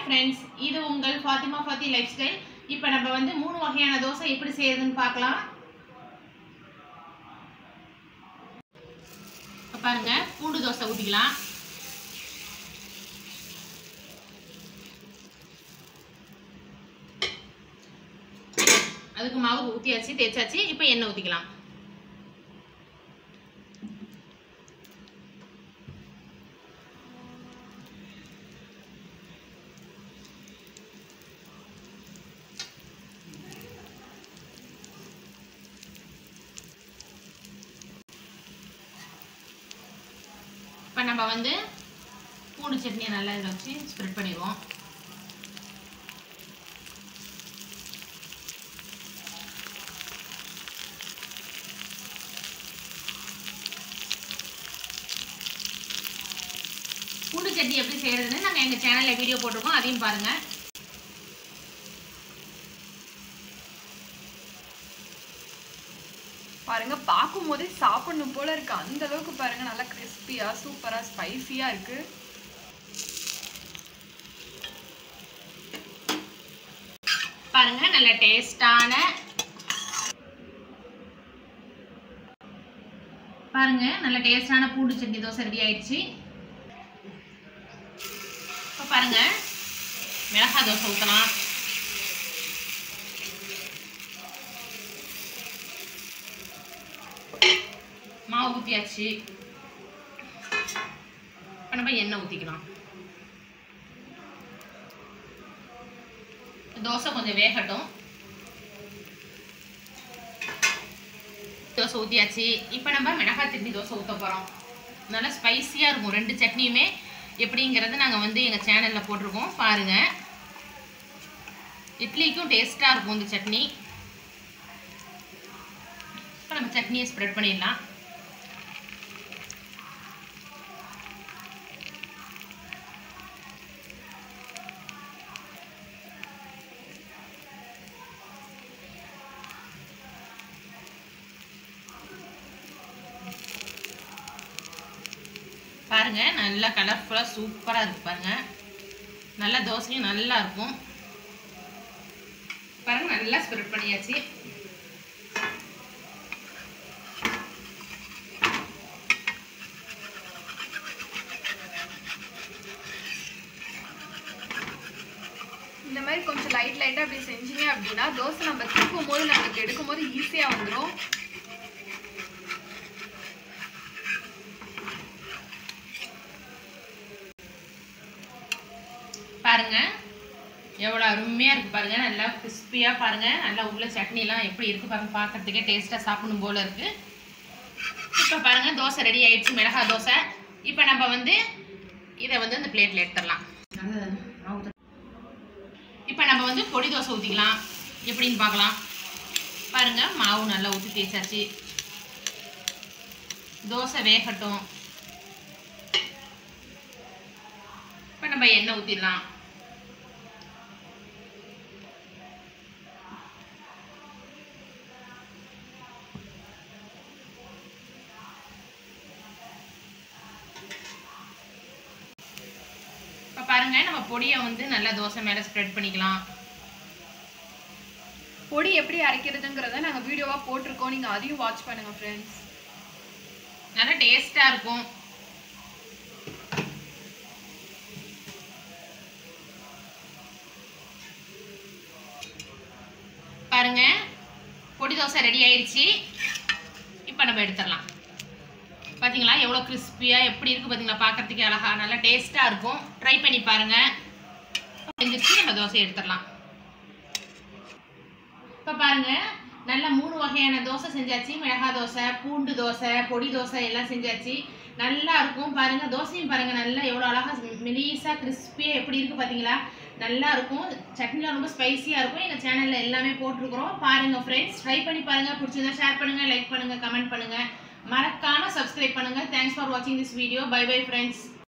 friends இது உங்கள் Fathima ஃபாத்தி life style இப்போ நம்ம வந்து மூணு வகையான தோசை எப்படி செய்யறதுன்னு பார்க்கலாம் இப்ப பாருங்க பூண்டு தோசை ஊற்றிக்கலாம் அதுக்கு மாவு ஊற்றியாச்சு தேய்ச்சாச்சு இப்போ எண்ணெய் ஊற்றிக்கலாம் இப்போ நம்ம வந்து பூண்டு சட்னியை நல்லா இதில் வச்சு ஸ்ப்ரெட் பண்ணிடுவோம் பூண்டு சட்னி எப்படி செய்யறதுன்னு நாங்கள் எங்கள் சேனலில் வீடியோ போட்டிருக்கோம் அதையும் பாருங்கள் பாருங்க பார்க்கும் போதே சாப்பிடணும் போல இருக்கு அந்த அளவுக்கு பாருங்க நல்லா கிறிஸ்பியா சூப்பரா ஸ்பைசியா இருக்கு பாருங்க நல்ல டேஸ்டான பாருங்க நல்ல டேஸ்டான பூண்டு சட்னி தோசை ரெடி ஆயிடுச்சு இப்போ பாருங்க மிளகாய் தோசை ஊற்றலாம் மாவு ஊற்றியாச்சு இப்போ நம்ம எண்ணெய் ஊற்றிக்கலாம் தோசை கொஞ்சம் வேகட்டும் தோசை ஊற்றியாச்சு இப்போ நம்ம மிளகாய் சட்னி தோசை ஊற்ற போகிறோம் நல்லா ஸ்பைசியாக இருக்கும் ரெண்டு சட்னியுமே எப்படிங்கிறது நாங்கள் வந்து எங்கள் சேனலில் போட்டிருக்கோம் பாருங்கள் இட்லிக்கும் டேஸ்ட்டாக இருக்கும் இந்த சட்னி இப்போ நம்ம சட்னியை ஸ்ப்ரெட் பண்ணிடலாம் பாருங்க நல்லா கலர்ஃபுல்லாக சூப்பராக இருக்கு பாருங்க நல்லா தோசையும் நல்லா இருக்கும் பாருங்க நல்லா ஸ்ப்ரெட் பண்ணியாச்சு இந்த மாதிரி கொஞ்சம் லைட் லைட்டா அப்படி செஞ்சீங்க அப்படின்னா தோசை நம்ம தூக்கும் போது நமக்கு எடுக்கும் போது ஈஸியா வந்துடும் பாருங்க எவ்வளோ அருமையாக இருக்கு பாருங்க நல்லா கிறிஸ்பியாக பாருங்க நல்லா உள்ள சட்னிலாம் எப்படி இருக்கு பாருங்க பார்க்கறதுக்கே டேஸ்ட்டாக சாப்பிடணும் போல இருக்கு இப்போ பாருங்க தோசை ரெடி ஆயிடுச்சு மிளகாய் தோசை இப்போ நம்ம வந்து இதை வந்து இந்த பிளேட்டில் எடுத்துடலாம் இப்போ நம்ம வந்து பொடி தோசை ஊற்றிக்கலாம் எப்படின்னு பார்க்கலாம் பாருங்க மாவு நல்லா ஊற்றி தேய்ச்சாச்சு தோசை வேகட்டும் இப்போ நம்ம எண்ணெய் ஊற்றிடலாம் இப்போ பாருங்க நம்ம பொடியை வந்து நல்லா தோசை மேலே ஸ்ப்ரெட் பண்ணிக்கலாம் பொடி எப்படி அரைக்கிறதுங்கிறத நாங்க வீடியோவா போட்டிருக்கோம் நீங்க அதையும் வாட்ச் பண்ணுங்க ஃப்ரெண்ட்ஸ் நல்லா டேஸ்ட்டாக இருக்கும் பாருங்க பொடி தோசை ரெடி ஆயிடுச்சு இப்போ நம்ம எடுத்துடலாம் பார்த்தீங்களா எவ்வளோ கிறிஸ்பியாக எப்படி இருக்குது பார்த்தீங்களா பார்க்கறதுக்கே அழகா நல்லா டேஸ்ட்டாக இருக்கும் ட்ரை பண்ணி பாருங்க செஞ்சிருச்சு நம்ம தோசை எடுத்துடலாம் இப்போ பாருங்க நல்ல மூணு வகையான தோசை செஞ்சாச்சு மிளகாய் தோசை பூண்டு தோசை பொடி தோசை எல்லாம் செஞ்சாச்சு நல்லா இருக்கும் பாருங்க தோசையும் பாருங்க நல்லா எவ்வளோ அழகா மெலீஸா கிறிஸ்பியாக எப்படி இருக்கு பார்த்தீங்களா நல்லா இருக்கும் சட்னிலாம் ரொம்ப ஸ்பைசியாக இருக்கும் எங்கள் சேனலில் எல்லாமே போட்டிருக்கிறோம் பாருங்க ஃப்ரெண்ட்ஸ் ட்ரை பண்ணி பாருங்க பிடிச்சிருந்தா ஷேர் பண்ணுங்க லைக் பண்ணுங்க கமெண்ட் பண்ணுங்க மறக்காம சப்ஸ்கிரைப் பண்ணுங்க தேங்க்ஸ் ஃபார் வாட்சிங் this video bye bye friends